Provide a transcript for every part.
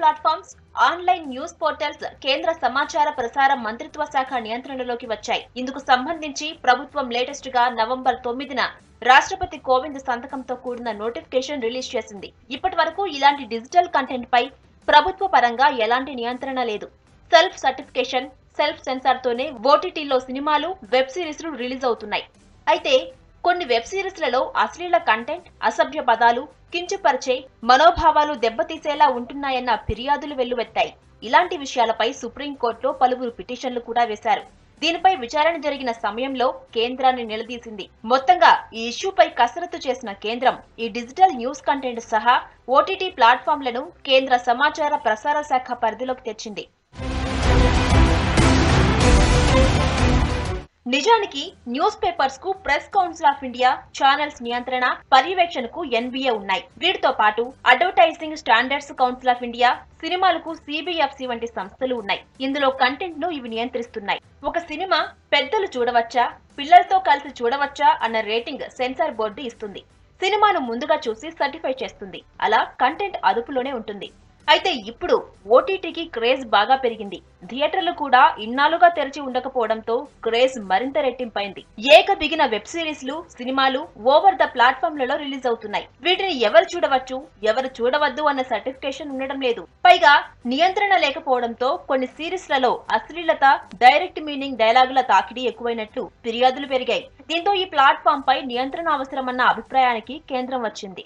platforms online news portals కేంద్ర సమాచార ప్రసార మంత్రిత్వ శాఖ నియంత్రణలోకి వచ్చాయి ఇందుకు సంబంధించి ప్రభుత్వం లేటెస్ట్ గా నవంబర్ తొమ్మిదిన రాష్ట్రపతి కోవింద్ సంతకంతో కూడిన నోటిఫికేషన్ రిలీజ్ చేసింది ఇప్పటి వరకు ఇలాంటి డిజిటల్ కంటెంట్ పై ప్రభుత్వ పరంగా ఎలాంటి నియంత్రణ లేదు సెల్ఫ్ సర్టిఫికేషన్ సెల్ఫ్ సెన్సార్ తోనే ఓటీటీలో సినిమాలు వెబ్ సిరీస్లు రిలీజ్ అవుతున్నాయి అయితే కొన్ని వెబ్ సిరీస్లలో అశ్లీల కంటెంట్ అసభ్య పదాలు కించపరిచే మనోభావాలు దెబ్బతీసేలా ఉంటున్నాయన్న ఫిర్యాదులు వెల్లువెత్తాయి ఇలాంటి విషయాలపై సుప్రీంకోర్టులో పలువురు పిటిషన్లు కూడా వేశారు దీనిపై విచారణ జరిగిన సమయంలో కేంద్రాన్ని నిలదీసింది మొత్తంగా ఈ ఇష్యూపై కసరత్తు చేసిన కేంద్రం ఈ డిజిటల్ న్యూస్ కంటెంట్ సహా ఓటీటీ ప్లాట్ఫామ్లను కేంద్ర సమాచార ప్రసార శాఖ పరిధిలోకి తెచ్చింది నిజానికి న్యూస్ పేపర్స్ కు press council of India channels నియంత్రణ పర్యవేక్షణకు ఎన్బిఏ ఉన్నాయి వీటితో పాటు advertising standards council of India సినిమాలకు సిబిఎఫ్సి వంటి సంస్థలు ఉన్నాయి ఇందులో కంటెంట్ ను ఇవి నియంత్రిస్తున్నాయి ఒక సినిమా పెద్దలు చూడవచ్చా పిల్లలతో కలిసి చూడవచ్చా అన్న రేటింగ్ సెన్సార్ బోర్డు ఇస్తుంది సినిమాను ముందుగా చూసి సర్టిఫై చేస్తుంది అలా కంటెంట్ అదుపులోనే ఉంటుంది అయితే ఇప్పుడు ఓటీటీకి క్రేజ్ బాగా పెరిగింది థియేటర్లు కూడా ఇన్నాళ్లుగా తెరిచి ఉండకపోవడంతో క్రేజ్ మరింత రెట్టింపైంది ఏక బిగిన వెబ్ సిరీస్లు సినిమాలు ఓవర్ ద ప్లాట్ఫామ్లలో రిలీజ్ అవుతున్నాయి వీటిని ఎవరు చూడవచ్చు ఎవరు చూడవద్దు అన్న సర్టిఫికేషన్ ఉండడం లేదు పైగా నియంత్రణ లేకపోవడంతో కొన్ని సిరీస్లలో అశ్లీలత డైరెక్ట్ మీనింగ్ డైలాగుల తాకిడి ఎక్కువైనట్లు ఫిర్యాదులు పెరిగాయి దీంతో ఈ ప్లాట్ఫామ్ పై నియంత్రణ అవసరమన్న అభిప్రాయానికి కేంద్రం వచ్చింది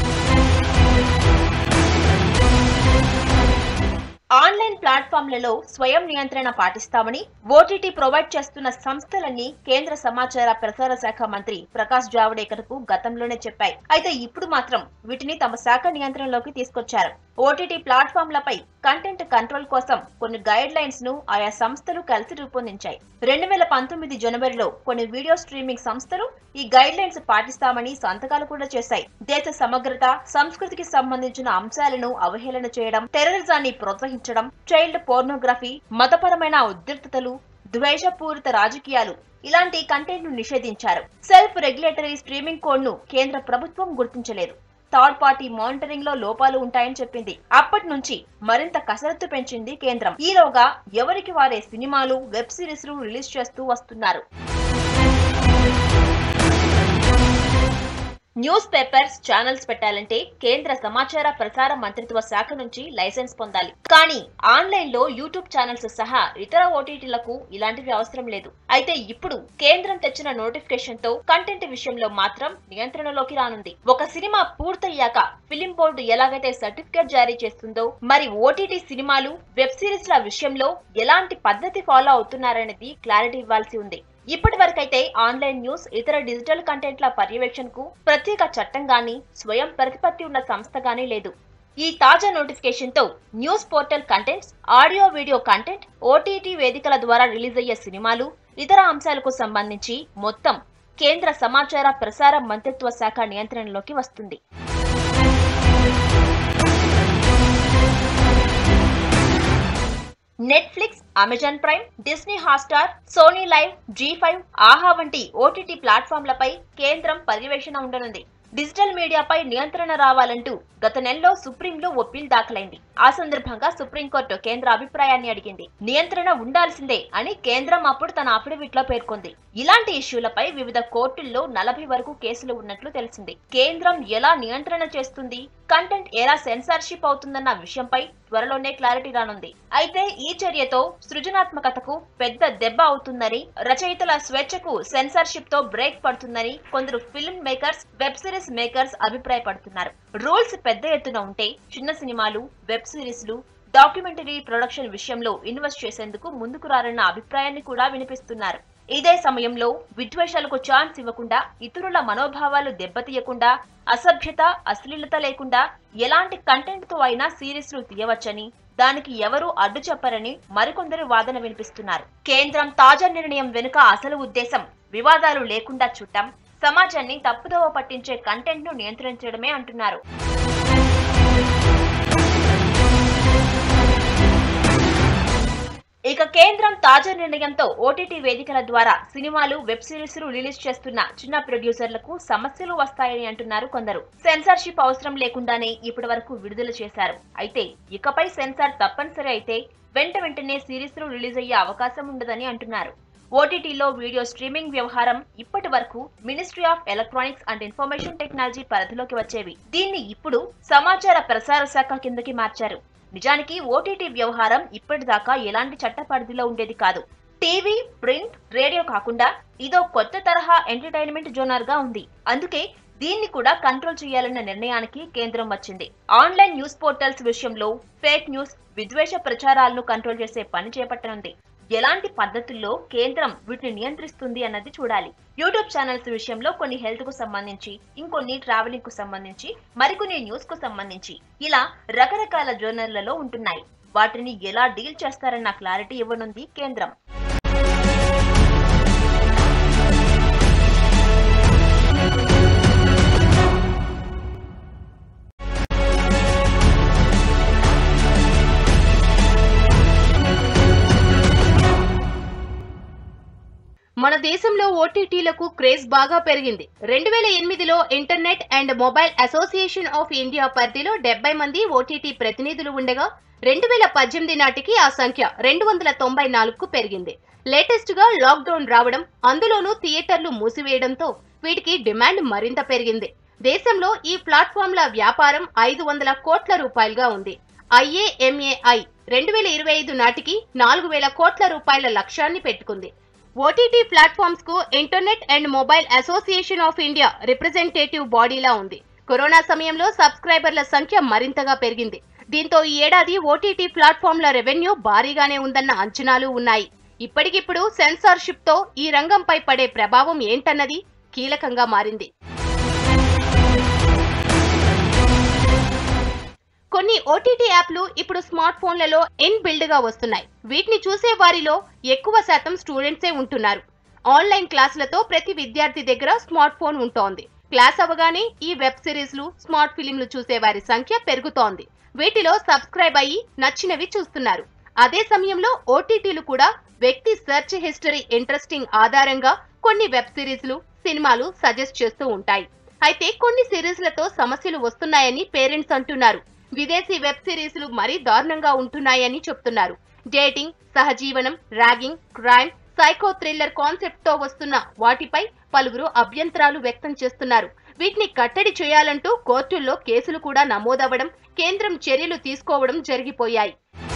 ఆన్లైన్ ప్లాట్ఫామ్లలో స్వయం నియంత్రణ పాటిస్తామని ఓటీటీ ప్రొవైడ్ చేస్తున్న సంస్థలన్నీ కేంద్ర సమాచార ప్రసార శాఖ మంత్రి ప్రకాష్ జావడేకర్ కు గతంలోనే చెప్పాయి అయితే ఇప్పుడు మాత్రం వీటిని తమ శాఖ నియంత్రణలోకి తీసుకొచ్చారు ఓటీటీ ప్లాట్ఫామ్లపై కంటెంట్ కంట్రోల్ కోసం కొన్ని గైడ్ లైన్స్ ను ఆయా సంస్థలు కలిసి రూపొందించాయి రెండు వేల పంతొమ్మిది జనవరిలో కొన్ని వీడియో స్ట్రీమింగ్ సంస్థలు ఈ గైడ్ లైన్స్ పాటిస్తామని సంతకాలు కూడా చేశాయి దేశ సమగ్రత సంస్కృతికి సంబంధించిన అంశాలను అవహేళన చేయడం టెర్రరిజాన్ని ప్రోత్సహించడం చైల్డ్ పోర్నోగ్రఫీ మతపరమైన ఉద్రిక్తతలు ద్వేషపూరిత రాజకీయాలు ఇలాంటి కంటెంట్ ను నిషేధించారు సెల్ఫ్ రెగ్యులేటరీ స్ట్రీమింగ్ కోడ్ ను కేంద్ర ప్రభుత్వం గుర్తించలేదు థర్డ్ పార్టీ మానిటరింగ్ లో లోపాలు ఉంటాయని చెప్పింది అప్పటి నుంచి మరింత కసరత్తు పెంచింది కేంద్రం ఈలోగా ఎవరికి వారే సినిమాలు వెబ్ సిరీస్లు రిలీజ్ చేస్తూ వస్తున్నారు న్యూస్ పేపర్స్ ఛానల్స్ పెట్టాలంటే కేంద్ర సమాచార ప్రసార మంత్రిత్వ శాఖ నుంచి లైసెన్స్ పొందాలి కానీ ఆన్లైన్ లో యూట్యూబ్ ఛానల్స్ సహా ఇతర ఓటీటీలకు ఇలాంటివి అవసరం లేదు అయితే ఇప్పుడు కేంద్రం తెచ్చిన నోటిఫికేషన్ తో కంటెంట్ విషయంలో మాత్రం నియంత్రణలోకి రానుంది ఒక సినిమా పూర్తయ్యాక ఫిలిం బోర్డు ఎలాగైతే సర్టిఫికేట్ జారీ చేస్తుందో మరి ఓటీటీ సినిమాలు వెబ్ సిరీస్ల విషయంలో ఎలాంటి పద్ధతి ఫాలో అవుతున్నారనేది క్లారిటీ ఇవ్వాల్సి ఉంది ఇప్పటి వరకైతే ఆన్లైన్ న్యూస్ ఇతర డిజిటల్ కంటెంట్ల పర్యవేక్షణకు ప్రత్యేక చట్టం గానీ స్వయం ప్రతిపత్తి ఉన్న సంస్థ గానీ లేదు ఈ తాజా నోటిఫికేషన్ తో news portal contents audio video content OTT వేదికల ద్వారా రిలీజ్ అయ్యే సినిమాలు ఇతర అంశాలకు సంబంధించి మొత్తం కేంద్ర సమాచార ప్రసార మంత్రిత్వ శాఖ నియంత్రణలోకి వస్తుంది Netflix Amazon Prime Disney Hotstar Sony Live Zee five Aha వంటి ఓటీటీ ప్లాట్ఫామ్లపై కేంద్రం పర్యవేక్షణ ఉండనుంది డిజిటల్ మీడియాపై నియంత్రణ రావాలంటూ గత నెలలో సుప్రీంలో ఓ పిల్ దాఖలైంది ఆ సందర్భంగా సుప్రీంకోర్టు కేంద్ర అభిప్రాయాన్ని అడిగింది నియంత్రణ ఉండాల్సిందే అని కేంద్రం అప్పుడు తన అఫిడవిట్ లో పేర్కొంది ఇలాంటి ఇష్యూలపై వివిధ కోర్టుల్లో నలభై వరకు కేసులు ఉన్నట్లు తెలిసింది కేంద్రం ఎలా నియంత్రణ చేస్తుంది కంటెంట్ ఎలా సెన్సార్షిప్ అవుతుందన్న విషయంపై త్వరలోనే క్లారిటీ రానుంది అయితే ఈ చర్యతో సృజనాత్మకతకు పెద్ద దెబ్బ అవుతుందని రచయితల స్వేచ్ఛకు సెన్సార్షిప్ తో బ్రేక్ పడుతుందని కొందరు film makers web series makers అభిప్రాయపడుతున్నారు రూల్స్ పెద్ద ఎత్తున ఉంటే చిన్న సినిమాలు వెబ్ సిరీస్లు డాక్యుమెంటరీ ప్రొడక్షన్ విషయంలో ఇన్వెస్ట్ చేసేందుకు ముందుకు రారన్న అభిప్రాయాన్ని కూడా వినిపిస్తున్నారు ఇదే సమయంలో విద్వేషాలకు ఛాన్స్ ఇవ్వకుండా ఇతరుల మనోభావాలు దెబ్బతీయకుండా అసభ్యత అశ్లీలత లేకుండా ఎలాంటి కంటెంట్ తో అయినా సిరీస్లు తీయవచ్చని దానికి ఎవరూ అడ్డు చెప్పరని మరికొందరు వాదన వినిపిస్తున్నారు కేంద్రం తాజా నిర్ణయం వెనుక అసలు ఉద్దేశం వివాదాలు లేకుండా చూడటం సమాజాన్ని తప్పుదోవ పట్టించే కంటెంట్ ను నియంత్రించడమే అంటున్నారు ఇక కేంద్రం తాజా నిర్ణయంతో ఓటీటీ వేదికల ద్వారా సినిమాలు వెబ్ సిరీస్ రిలీజ్ చేస్తున్న చిన్న ప్రొడ్యూసర్లకు సమస్యలు వస్తాయని అంటున్నారు కొందరు సెన్సార్షిప్ అవసరం లేకుండానే ఇప్పటి వరకు విడుదల చేశారు అయితే ఇకపై సెన్సార్ తప్పనిసరి అయితే వెంట వెంటనే సిరీస్ రిలీజ్ అయ్యే అవకాశం ఉండదని అంటున్నారు ఓటీటీలో వీడియో స్ట్రీమింగ్ వ్యవహారం ఇప్పటి వరకు ministry of electronics and information technology పరిధిలోకి వచ్చేవి దీన్ని ఇప్పుడు సమాచార ప్రసార శాఖ కిందకి మార్చారు నిజానికి ఓటీటీ వ్యవహారం ఇప్పటిదాకా ఎలాంటి చట్ట పరిధిలో ఉండేది కాదు టీవీ ప్రింట్ రేడియో కాకుండా ఇదో కొత్త తరహా ఎంటర్టైన్మెంట్ జోనర్ గా ఉంది అందుకే దీన్ని కూడా కంట్రోల్ చేయాలన్న నిర్ణయానికి కేంద్రం వచ్చింది ఆన్లైన్ న్యూస్ పోర్టల్స్ విషయంలో ఫేక్ న్యూస్ విద్వేష ప్రచారాలను కంట్రోల్ చేసే పని చేపట్టనుంది ఎలాంటి పద్ధతుల్లో కేంద్రం వీటిని నియంత్రిస్తుంది అన్నది చూడాలి యూట్యూబ్ ఛానల్స్ విషయంలో కొన్ని హెల్త్ కు సంబంధించి ఇంకొన్ని ట్రావెలింగ్ కు సంబంధించి మరికొన్ని న్యూస్ కు సంబంధించి ఇలా రకరకాల జర్నల్లలో ఉంటున్నాయి వాటిని ఎలా డీల్ చేస్తారన్న క్లారిటీ ఇవ్వనుంది కేంద్రం మన దేశంలో ఓటీటీలకు క్రేజ్ బాగా పెరిగింది రెండు వేల ఎనిమిదిలో internet and mobile association of India పరిధిలో డెబ్బై మంది ఓటీటీ ప్రతినిధులు ఉండగా రెండు వేల పద్దెనిమిది నాటికి ఆ సంఖ్య రెండు వందల తొంభై నాలుగుకు పెరిగింది లేటెస్ట్ గా లాక్డౌన్ రావడం అందులోనూ థియేటర్లు మూసివేయడంతో వీటికి డిమాండ్ మరింత పెరిగింది దేశంలో ఈ ప్లాట్ఫామ్ల వ్యాపారం ఐదు వందల కోట్ల రూపాయలుగా ఉంది ఐఏఎంఏఐ రెండు వేల ఇరవై ఐదు నాటికి నాలుగు వేల కోట్ల రూపాయల లక్ష్యాన్ని పెట్టుకుంది ఓటీటీ ప్లాట్ఫామ్స్ కు internet and mobile association of India representative బాడీలా ఉంది కరోనా సమయంలో సబ్స్క్రైబర్ల సంఖ్య మరింతగా పెరిగింది దీంతో ఈ ఏడాది ఓటీటీ ప్లాట్ఫామ్ల రెవెన్యూ భారీగానే ఉందన్న అంచనాలు ఉన్నాయి ఇప్పటికిప్పుడు సెన్సార్షిప్ తో ఈ రంగంపై పడే ప్రభావం ఏంటన్నది కీలకంగా మారింది కొన్ని ఓటీటీ యాప్లు ఇప్పుడు స్మార్ట్ ఫోన్లలో ఇన్ బిల్డ్ గా వస్తున్నాయి వీటిని చూసే వారిలో ఎక్కువ శాతం స్టూడెంట్సే ఉంటున్నారు ఆన్లైన్ క్లాసులతో ప్రతి విద్యార్థి దగ్గర స్మార్ట్ ఫోన్ ఉంటోంది క్లాస్ అవగానే ఈ వెబ్ సిరీస్లు స్మార్ట్ ఫిలింలు చూసే వారి సంఖ్య పెరుగుతోంది వీటిలో సబ్స్క్రైబ్ అయ్యి నచ్చినవి చూస్తున్నారు అదే సమయంలో ఓటీటీలు కూడా వ్యక్తి సెర్చ్ హిస్టరీ ఇంట్రెస్టింగ్ ఆధారంగా కొన్ని వెబ్ సిరీస్లు సినిమాలు సజెస్ట్ చేస్తూ ఉంటాయి అయితే కొన్ని సిరీస్లతో సమస్యలు వస్తున్నాయని పేరెంట్స్ అంటున్నారు విదేశీ వెబ్ సిరీస్లు మరీ దారుణంగా ఉంటున్నాయని చెప్తున్నారు డేటింగ్ సహజీవనం ragging crime psycho thriller concept తో వస్తున్న వాటిపై పలువురు అభ్యంతరాలు వ్యక్తం చేస్తున్నారు వీటిని కట్టడి చేయాలంటూ కోర్టుల్లో కేసులు కూడా నమోదవ్వడం కేంద్రం చర్యలు తీసుకోవడం జరిగిపోయాయి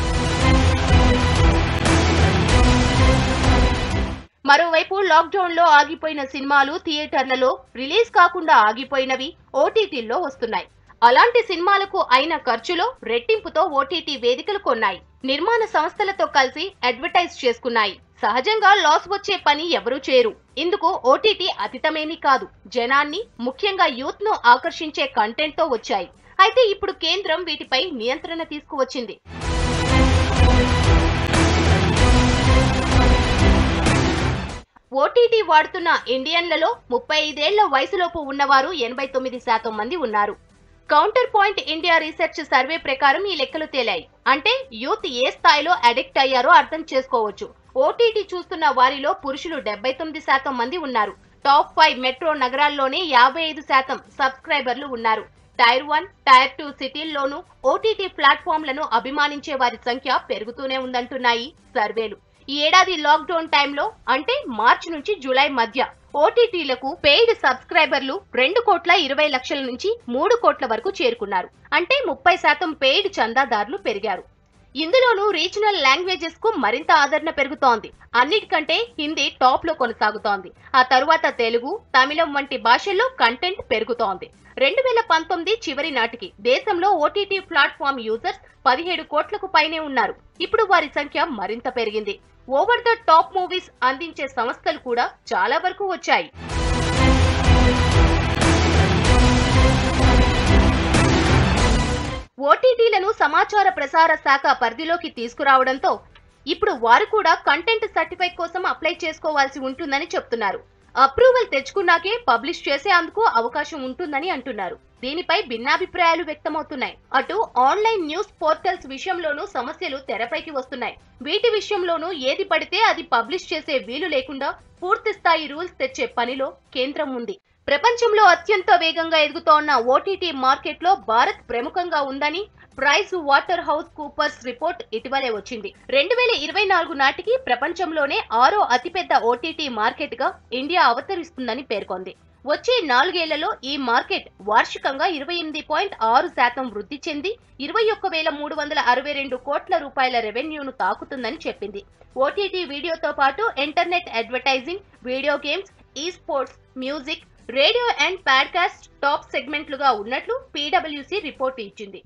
మరోవైపు లాక్డౌన్ లో ఆగిపోయిన సినిమాలు థియేటర్లలో రిలీజ్ కాకుండా ఆగిపోయినవి ఓటీటీల్లో వస్తున్నాయి అలాంటి సినిమాలకు అయిన ఖర్చులో రెట్టింపుతో ఓటీటీ వేదికలు కొన్నాయి నిర్మాణ సంస్థలతో కలిసి అడ్వర్టైజ్ చేసుకున్నాయి సహజంగా లాస్ వచ్చే పని ఎవరూ చేయరు ఇందుకు ఓటీటీ అతీతమేమీ కాదు జనాన్ని ముఖ్యంగా యూత్ ను ఆకర్షించే కంటెంట్ తో వచ్చాయి అయితే ఇప్పుడు కేంద్రం వీటిపై నియంత్రణ తీసుకువచ్చింది ఓటీటీ వాడుతున్న ఇండియన్లలో ముప్పై ఐదేళ్ల వయసులోపు ఉన్నవారు ఎనభై తొమ్మిది శాతం మంది ఉన్నారు counter point India research survey ప్రకారం ఈ లెక్కలు తేలాయి అంటే యూత్ ఏ స్థాయిలో అడిక్ట్ అయ్యారో అర్థం చేసుకోవచ్చు ఓటీటీ చూస్తున్న వారిలో పురుషులు డెబ్బై తొమ్మిది శాతం మంది ఉన్నారు టాప్ ఫైవ్ మెట్రో నగరాల్లోనే యాభై ఐదు శాతం సబ్స్క్రైబర్లు ఉన్నారు టైర్ వన్ టైర్ టూ సిటీల్లోనూ ఓటీటీ ప్లాట్ఫామ్లను అభిమానించే వారి సంఖ్య పెరుగుతూనే ఉందంటున్నాయి సర్వేలు ఈ ఏడాది లాక్డౌన్ టైంలో అంటే మార్చి నుంచి జూలై మధ్య ఓటీటీలకు పెయిడ్ సబ్స్క్రైబర్లు రెండు కోట్ల ఇరవై లక్షల నుంచి మూడు కోట్ల వరకు చేరుకున్నారు అంటే ముప్పై శాతం పెయిడ్ చందాదారులు పెరిగారు ఇందులోనూ రీజనల్ లాంగ్వేజెస్ కు మరింత ఆదరణ పెరుగుతోంది అన్నిటికంటే హిందీ టాప్ లో కొనసాగుతోంది ఆ తరువాత తెలుగు తమిళం వంటి భాషల్లో కంటెంట్ పెరుగుతోంది రెండు వేల పంతొమ్మిది చివరి నాటికి దేశంలో ఓటీటీ ప్లాట్ఫామ్ యూజర్స్ పదిహేడు కోట్లకు పైనే ఉన్నారు ఇప్పుడు వారి సంఖ్య మరింత పెరిగింది ఓవర్ ద టాప్ మూవీస్ అందించే సంస్థలు కూడా చాలా వరకు వచ్చాయి ఓటీటీలను సమాచార ప్రసార శాఖ పరిధిలోకి తీసుకురావడంతో ఇప్పుడు వారు కూడా కంటెంట్ సర్టిఫై కోసం అప్లై చేసుకోవాల్సి ఉంటుందని చెప్తున్నారు అప్రూవల్ తెచ్చుకున్నాకే పబ్లిష్ చేసేందుకు అవకాశం ఉంటుందని అంటున్నారు దీనిపై భిన్నాభిప్రాయాలు వ్యక్తమవుతున్నాయి అటు ఆన్లైన్ న్యూస్ పోర్టల్స్ విషయంలోనూ సమస్యలు తెరపైకి వస్తున్నాయి వీటి విషయంలోనూ ఏది పడితే అది పబ్లిష్ చేసే వీలు లేకుండా పూర్తి స్థాయి రూల్స్ తెచ్చే పనిలో కేంద్రం ఉంది ప్రపంచంలో అత్యంత వేగంగా ఎదుగుతోన్న ఓటీటీ మార్కెట్లో భారత్ ప్రముఖంగా ఉందని Pricewaterhouse Coopers report ఇటీవలే వచ్చింది రెండు వేల ఇరవై నాలుగు నాటికి ప్రపంచంలోనే ఆరో అతిపెద్ద ఓటీటీ మార్కెట్ గా ఇండియా అవతరిస్తుందని పేర్కొంది వచ్చే నాలుగేళ్లలో ఈ మార్కెట్ వార్షికంగా ఇరవై ఎనిమిది పాయింట్ ఆరు శాతం వృద్ధి చెంది ఇరవై ఒక్క వేల మూడు వందల అరవై రెండు కోట్ల రూపాయల రెవెన్యూను తాకుతుందని చెప్పింది ఓటీటీ వీడియోతో పాటు internet advertising video games esports music radio and podcast top సెగ్మెంట్లుగా ఉన్నట్లు పీడబ్ల్యూసీ రిపోర్టు ఇచ్చింది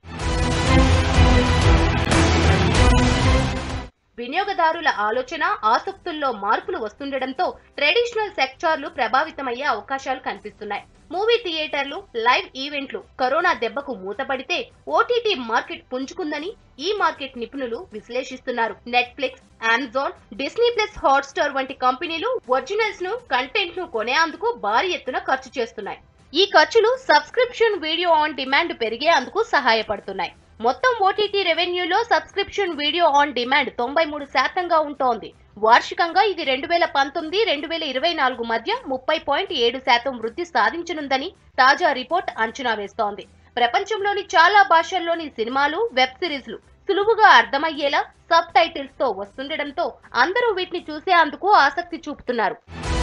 వినియోగదారుల ఆలోచన ఆసక్తుల్లో మార్పులు వస్తుండటంతో ట్రెడిషనల్ సెక్టార్లు ప్రభావితమయ్యే అవకాశాలు కనిపిస్తున్నాయి మూవీ థియేటర్లు లైవ్ ఈవెంట్లు కరోనా దెబ్బకు మూతపడితే ఓటీటీ మార్కెట్ పుంజుకుందని ఈ మార్కెట్ నిపుణులు విశ్లేషిస్తున్నారు Netflix Amazon Disney plus Hotstar వంటి కంపెనీలు ఒరిజినల్స్ ను కంటెంట్ ను కొనేందుకు భారీ ఎత్తున ఖర్చు చేస్తున్నాయి ఈ ఖర్చులు సబ్స్క్రిప్షన్ వీడియో ఆన్ డిమాండ్ పెరిగేందుకు సహాయపడుతున్నాయి మొత్తం ఓటీటీ రెవెన్యూలో సబ్స్క్రిప్షన్ వీడియో ఆన్ డిమాండ్ తొంభై మూడు శాతంగా ఉంటోంది వార్షికంగా ఇది రెండు వేల పంతొమ్మిది రెండు వేల ఇరవై నాలుగు మధ్య ముప్పై పాయింట్ ఏడు శాతం వృద్ధి సాధించనుందని తాజా రిపోర్ట్ అంచనా వేస్తోంది ప్రపంచంలోని చాలా భాషల్లోని సినిమాలు వెబ్ సిరీస్లు సులువుగా అర్థమయ్యేలా సబ్ టైటిల్స్ తో వస్తుండటంతో అందరూ వీటిని చూసేందుకు ఆసక్తి చూపుతున్నారు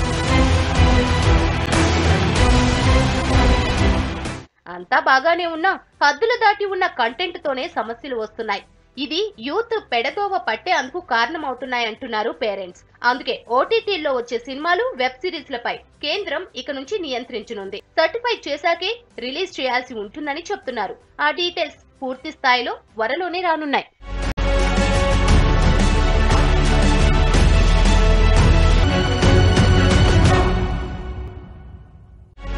అంతా బాగానే ఉన్నా హద్దులు దాటి ఉన్న కంటెంట్ తోనే సమస్యలు వస్తున్నాయి ఇది యూత్ పెడదోవ పట్టే అందుకు కారణమవుతున్నాయంటున్నారు పేరెంట్స్ అందుకే ఓటీటీల్లో వచ్చే సినిమాలు వెబ్ సిరీస్లపై కేంద్రం ఇక నుంచి నియంత్రించనుంది సర్టిఫై చేశాకే రిలీజ్ చేయాల్సి ఉంటుందని చెప్తున్నారు ఆ డీటెయిల్స్ పూర్తి స్థాయిలో త్వరలోనే రానున్నాయి